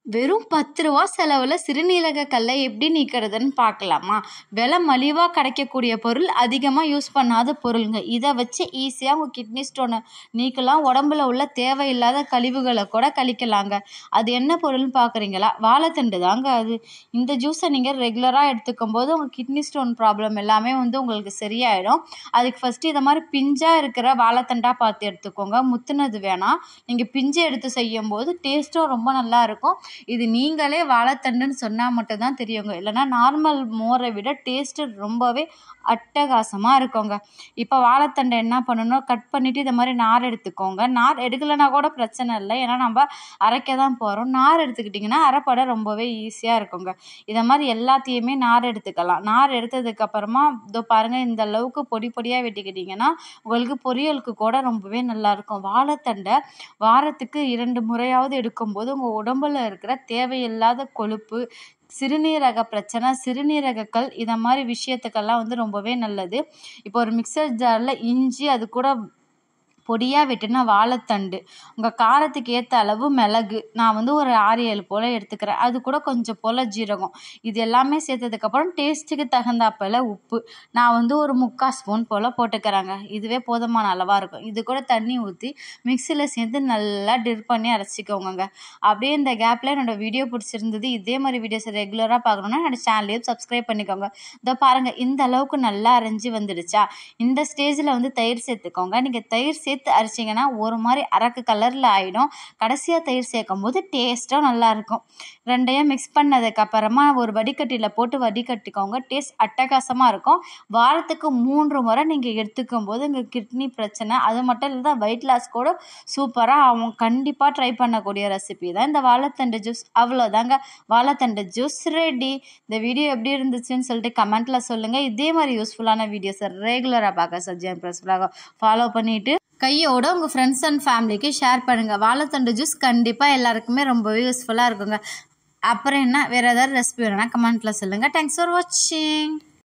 வெறும் பத்து ரூபா செலவில் சிறுநீரக கல்லை எப்படி நீக்கிறதுன்னு பார்க்கலாமா விலை மலிவாக கிடைக்கக்கூடிய பொருள் அதிகமாக யூஸ் பண்ணாத பொருளுங்க இதை வச்சு ஈஸியாக உங்கள் கிட்னி ஸ்டோனை நீக்கலாம் உடம்புல உள்ள தேவையில்லாத கழிவுகளை கூட கழிக்கலாங்க அது என்ன பொருள்னு பார்க்குறீங்களா வாழைத்தண்டு தாங்க அது இந்த ஜூஸை நீங்கள் ரெகுலராக எடுத்துக்கும் போது உங்கள் கிட்னி ஸ்டோன் ப்ராப்ளம் எல்லாமே வந்து உங்களுக்கு சரியாயிடும் அதுக்கு ஃபஸ்ட்டு இதை மாதிரி பிஞ்சாக இருக்கிற வாழைத்தண்டாக பார்த்து எடுத்துக்கோங்க முத்துனது வேணாம் நீங்கள் பிஞ்சு எடுத்து செய்யும்போது டேஸ்ட்டும் ரொம்ப நல்லா இருக்கும் இது நீங்களே வாழைத்தண்டுன்னு சொன்னால் மட்டும்தான் தெரியுங்க இல்லைன்னா நார்மல் மோரை விட டேஸ்ட்டு ரொம்பவே அட்டகாசமாக இருக்குங்க இப்போ வாழைத்தண்டை என்ன பண்ணணும் கட் பண்ணிவிட்டு இந்த மாதிரி நார் எடுத்துக்கோங்க நார் எடுக்கலைன்னா கூட பிரச்சனை இல்லை ஏன்னா நம்ம அரைக்க தான் போகிறோம் நார் எடுத்துக்கிட்டிங்கன்னா அரைப்பட ரொம்பவே ஈஸியாக இருக்குங்க இதை மாதிரி எல்லாத்தையுமே நார் எடுத்துக்கலாம் நார் எடுத்ததுக்கப்புறமா இதோ பாருங்கள் இந்த அளவுக்கு பொடி பொடியாக வெட்டிக்கிட்டிங்கன்னா உங்களுக்கு பொரியலுக்கு கூட ரொம்பவே நல்லாயிருக்கும் வாழைத்தண்டை வாரத்துக்கு இரண்டு முறையாவது எடுக்கும்போது உங்கள் உடம்புல இருக்கிற தேவையில்லாத கொழுப்பு சிறுநீரக பிரச்சனை சிறுநீரகக்கல் இதை மாதிரி விஷயத்துக்கெல்லாம் வந்து ரொம்பவே நல்லது இப்போ ஒரு மிக்சர் ஜாரில் இஞ்சி அது கூட பொடியாக வெட்டின வாழைத்தண்டு உங்கள் காரத்துக்கு ஏற்ற அளவு மிளகு நான் வந்து ஒரு ஆறு ஏழு போல் எடுத்துக்கிறேன் அது கூட கொஞ்சம் போல் ஜீரகம் இது எல்லாமே சேர்த்ததுக்கப்புறம் டேஸ்ட்டுக்கு தகுந்தாப்பில் உப்பு நான் வந்து ஒரு முக்கால் ஸ்பூன் போல் போட்டுக்கிறேங்க இதுவே போதுமான அளவாக இருக்கும் இது கூட தண்ணி ஊற்றி மிக்சியில் சேர்த்து நல்லா டிர் பண்ணி அரைச்சிக்கோங்க அப்படியே இந்த கேப்பில் என்னோடய வீடியோ பிடிச்சிருந்தது இதே மாதிரி வீடியோஸ் ரெகுலராக பார்க்கணுன்னா என்னோடய சேனலையும் சப்ஸ்கிரைப் பண்ணிக்கோங்க இதோ பாருங்கள் இந்த அளவுக்கு நல்லா அரைஞ்சி வந்துடுச்சா இந்த ஸ்டேஜில் வந்து தயிர் சேர்த்துக்கோங்க நீங்கள் தயிர் சேர்த்து அரைச்சிங்கன்னா ஒரு மாதிரி அரக்கு கலரில் ஆகிடும் கடைசியாக தயிர் சேர்க்கும் போது டேஸ்ட்டாக நல்லாயிருக்கும் ரெண்டையும் மிக்ஸ் பண்ணதுக்கப்புறமா ஒரு வடிகட்டியில் போட்டு வடிகட்டிக்கோங்க டேஸ்ட் அட்டகாசமாக இருக்கும் வாரத்துக்கு மூன்று முறை நீங்கள் எடுத்துக்கும் போது உங்கள் கிட்னி பிரச்சனை அது மட்டும் இல்லை வெயிட் லாஸ் கூட சூப்பராக ஆகும் கண்டிப்பாக ட்ரை பண்ணக்கூடிய ரெசிபி தான் இந்த வாழைத்தண்டு ஜூஸ் அவ்வளோதாங்க வாழைத்தண்டு ஜூஸ் ரெடி இந்த வீடியோ எப்படி இருந்துச்சுன்னு சொல்லிட்டு கமெண்ட்டில் சொல்லுங்கள் இதே மாதிரி யூஸ்ஃபுல்லான வீடியோஸை ரெகுலராக பார்க்க சஜ்ஜன் ப்ரெஸ் ஃபாலோ பண்ணிவிட்டு கையோட உங்கள் ஃப்ரெண்ட்ஸ் அண்ட் ஃபேமிலிக்கு ஷேர் பண்ணுங்கள் வாழைத்தண்டு ஜூஸ் கண்டிப்பாக எல்லாருக்குமே ரொம்பவே யூஸ்ஃபுல்லாக இருக்குங்க அப்புறம் என்ன வேறு ஏதாவது ரெசிபி வேணும்னா கமெண்ட்டில் சொல்லுங்கள் தேங்க்ஸ் ஃபார் வாட்சிங்